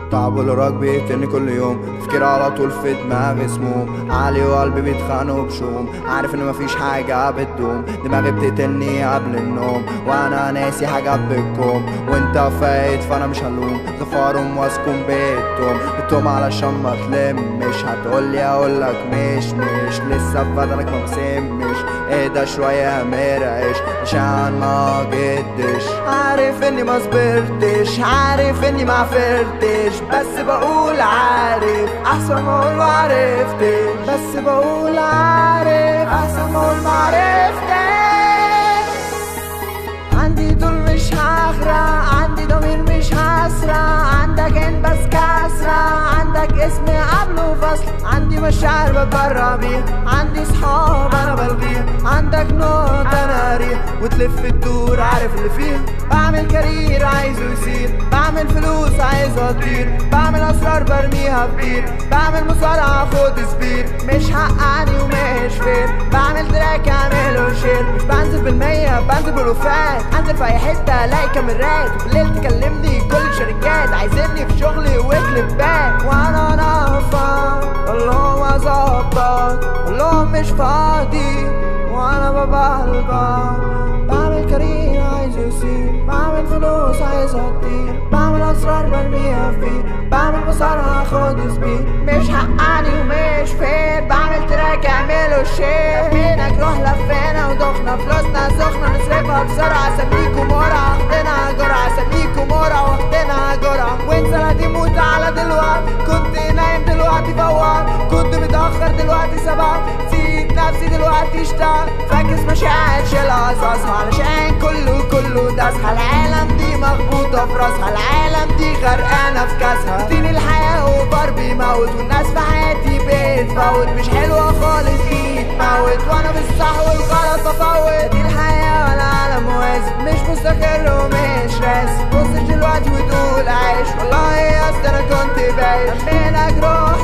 تعب والراك بيقتلني كل يوم تفكير على طول في دماغي سموم عقلي وقلبي بيتخانقوا بشوم عارف ان مفيش حاجة بتدوم دماغي بتقتلني قبل النوم وانا ناسي حاجات بالكوم وانت فايت فانا مش هلوم ظفارهم واسكن بيتهم بتهم علشان ما تلمش هتقولي اقولك مش مش لسه في بدنك ما بسمش اهدى شوية مرعش عشان ما جدش عارف اني ما صبرتش عارف اني ما عفرتش بس بقول عارف احسن ما اقول ما عرفتش بس بقول عارف احسن ما اقول ما عرفتش عندي دول مش هغرق عندي ضمير مش هسرع عندك عين بس كسرة عندك اسم قبله فصل عندي مشاعر بتبرع بيها عندي صحاب انا بلغيها عندك نقطة انا قاريها وتلف الدور عارف اللي فيها بعمل كارير عايزه يصير بعمل فلوس عايزها تطير بعمل اسرار برميها في بير بعمل مصارعة خد سبير مش حقاني ومش فير بعمل تراك اعمله شير مش بنزل بالمية بنزل بالوفات انزل في اي حتة الاقي كاميرات وبالليل تكلمني كل الشركات عايزيني في شغلي وكليبات وانا نافع اللهم اظبط اللهم مش فاضي وانا ببلبط بعمل كارير عايز يصير بعمل فلوس عايز اطير بعمل اسرار برميها في بعمل مصارعة خد سبيد مش حقاني ومش فير بعمل تراك اعمله شير بينك روح لفينا ودخنا فلوسنا سخنة نصرفها بسرعة سميكم ورا واخدنا جرعة سميكم ورا واخدنا جرعة وانت لا تموت على دلوقتي كنت نايم دلوقتي فوق كنت متأخر دلوقتي سبق نسيت نفسي دلوقتي اشتاق فاكس مشاعر شيل قصصها علشان كله كله داسها العالم دي مخبوطة في راسها العالم دي غرقانة في كاسها اديني الحياة اوفر بيموت والناس في حياتي بتفوت مش حلوة خالص دي تموت وانا بالصح والغلط بفوت دي الحياة ولا عالم موازي مش مستقر ومش راسي بص دلوقتي وتقول عايش والله يا اسطى انا كنت بايش بينك روح